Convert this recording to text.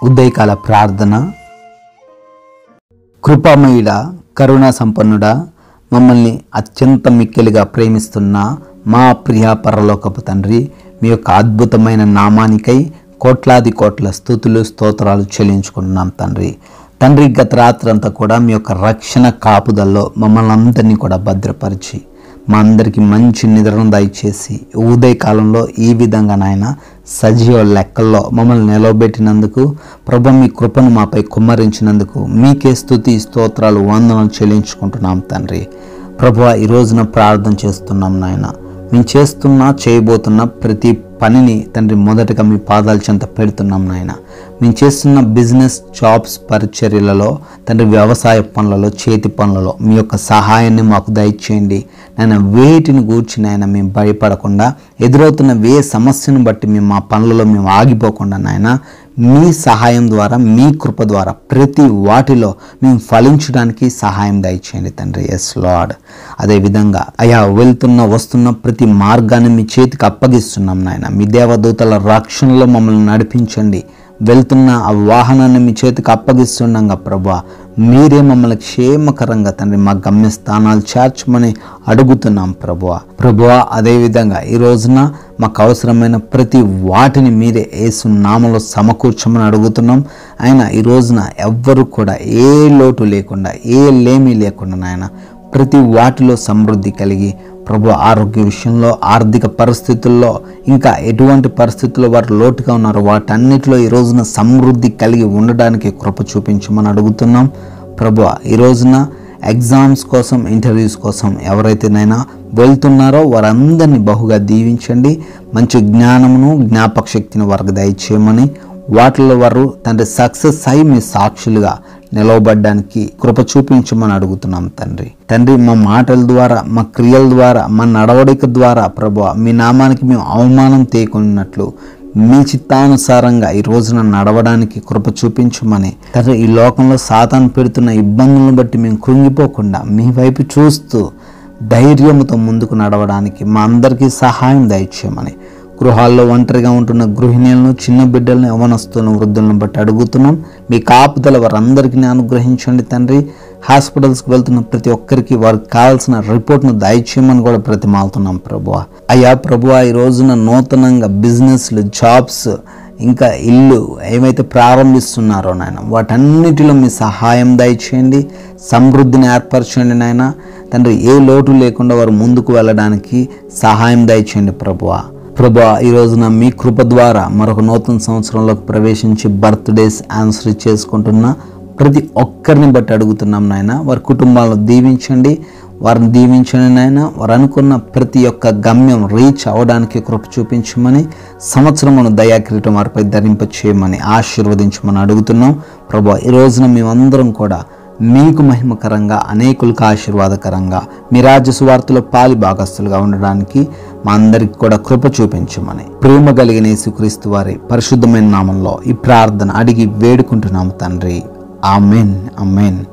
ఉదయకాల ప్రార్థన కృపామయుడ కరుణా సంపన్నుడా మమ్మల్ని అత్యంత మిక్కిలిగా ప్రేమిస్తున్న మా ప్రియ పరలోకపు తండ్రి మీ యొక్క అద్భుతమైన నామానికై కోట్లాది కోట్ల స్థుతులు స్తోత్రాలు చెల్లించుకుంటున్నాం తండ్రి తండ్రి గత రాత్రంతా కూడా మీ యొక్క రక్షణ కాపుదల్లో మమ్మల్ని అందరినీ కూడా భద్రపరిచి మా అందరికీ మంచి నిద్రను దయచేసి ఉదయ కాలంలో ఈ విధంగా నాయన సజీవ లెక్కల్లో మమ్మల్ని నిలవబెట్టినందుకు ప్రభు మీ కృపను మాపై కుమ్మరించినందుకు మీకే స్తుతి స్తోత్రాలు వందనాలు చెల్లించుకుంటున్నాం తండ్రి ప్రభు ఈ రోజున ప్రార్థన చేస్తున్నాం నాయన మేము చేస్తున్న చేయబోతున్న ప్రతి పనిని తండ్రి మొదటగా మీ పాదాల చెంత పెడుతున్నాం నాయన మేము చేస్తున్న బిజినెస్ జాబ్స్ పరిచర్యలలో తండ్రి వ్యవసాయ పనులలో చేతి పనులలో మీ యొక్క సహాయాన్ని మాకు దయచేయండి నాయన వేటిని గూర్చి నాయన మేము భయపడకుండా ఎదురవుతున్న వే సమస్యను బట్టి మేము మా పనులలో మేము ఆగిపోకుండా నాయన మీ సహాయం ద్వారా మీ కృప ద్వారా ప్రతి వాటిలో మేము ఫలించడానికి సహాయం దయచేయండి తండ్రి ఎస్ లాడ్ అదేవిధంగా అయా వెళ్తున్న వస్తున్న ప్రతి మార్గాన్ని మీ చేతికి అప్పగిస్తున్నాం నాయన మీ దేవదూతల రక్షణలో మమ్మల్ని నడిపించండి వెళ్తున్న ఆ వాహనాన్ని మీ చేతికి అప్పగిస్తుండగా ప్రభా మీరే మమ్మల్ని క్షేమకరంగా తండ్రి మా గమ్యస్థానాలు చేర్చమని అడుగుతున్నాం ప్రభువా ప్రభువా అదేవిధంగా ఈ రోజున మాకు అవసరమైన ప్రతి వాటిని మీరే ఏసు నామలో సమకూర్చమని అడుగుతున్నాం ఆయన ఈ రోజున ఎవ్వరు కూడా ఏ లోటు లేకుండా ఏ లేమి లేకుండా నాయన ప్రతి వాటిలో సమృద్ధి కలిగి ప్రభు ఆరోగ్య విషయంలో ఆర్థిక పరిస్థితుల్లో ఇంకా ఎటువంటి పరిస్థితుల్లో వారు లోటుగా ఉన్నారో వాటన్నిటిలో ఈ రోజున సమృద్ధి కలిగి ఉండడానికి కృప చూపించమని అడుగుతున్నాం ప్రభు ఈ రోజున ఎగ్జామ్స్ కోసం ఇంటర్వ్యూస్ కోసం ఎవరైతేనైనా వెళ్తున్నారో వారందరినీ బహుగా దీవించండి మంచి జ్ఞానమును జ్ఞాపక శక్తిని వారికి దయచేయమని వాటిలో వారు తండ్రి సక్సెస్ అయి మీ సాక్షులుగా నిలవబడ్డానికి కృప చూపించమని అడుగుతున్నాం తండ్రి తండ్రి మా మాటల ద్వారా మా క్రియల ద్వారా మా నడవడిక ద్వారా ప్రభు మీ నామానికి మేము అవమానం తేకున్నట్లు మీ చిత్తానుసారంగా ఈ రోజున నడవడానికి కృప చూపించమని తండ్రి ఈ లోకంలో సాతాను పెడుతున్న ఇబ్బందులను బట్టి మేము కృంగిపోకుండా మీ వైపు చూస్తూ ధైర్యంతో ముందుకు నడవడానికి మా అందరికీ సహాయం దయచేయమని గృహాల్లో ఒంటరిగా ఉంటున్న గృహిణులను చిన్న బిడ్డలను యవనస్తులను వృద్ధులను బట్టి అడుగుతున్నాం మీ కాపుదల వారందరికీ అనుగ్రహించండి తండ్రి హాస్పిటల్స్కి వెళ్తున్న ప్రతి ఒక్కరికి వారికి కావాల్సిన రిపోర్ట్ను దయచేయమని కూడా ప్రతిమాలుతున్నాం ప్రభువ అయ్యా ప్రభువ ఈ రోజున నూతనంగా బిజినెస్లు జాబ్స్ ఇంకా ఇల్లు ఏమైతే ప్రారంభిస్తున్నారో నాయన వాటన్నిటిలో మీ సహాయం దయచేయండి సమృద్ధిని ఏర్పరచండి నాయన తండ్రి ఏ లోటు లేకుండా వారు ముందుకు వెళ్ళడానికి సహాయం దయచేయండి ప్రభువా ప్రభా ఈ రోజున మీ కృప ద్వారా మరొక నూతన సంవత్సరంలోకి ప్రవేశించి బర్త్డేస్ ఆన్సర్ చేసుకుంటున్న ప్రతి ఒక్కరిని బట్టి అడుగుతున్నాం నాయన వారి కుటుంబాలను దీవించండి వారిని దీవించండి నాయన వారు అనుకున్న ప్రతి ఒక్క గమ్యం రీచ్ అవ్వడానికి కృప చూపించమని సంవత్సరమును దయాకిరీటం వారిపై ధరింప చేయమని ఆశీర్వదించమని అడుగుతున్నాం ప్రభా ఈ రోజున మేమందరం కూడా మీకు మహిమకరంగా అనేకులకు ఆశీర్వాదకరంగా మీ రాజ్య సువార్తలో పాలి భాగస్తులుగా ఉండడానికి మా అందరికి కూడా కృప చూపించమని ప్రేమ కలిగిన యేసుక్రీస్తు వారి పరిశుద్ధమైన నామంలో ఈ ప్రార్థన అడిగి వేడుకుంటున్నాము తండ్రి ఆమెన్ ఆమెన్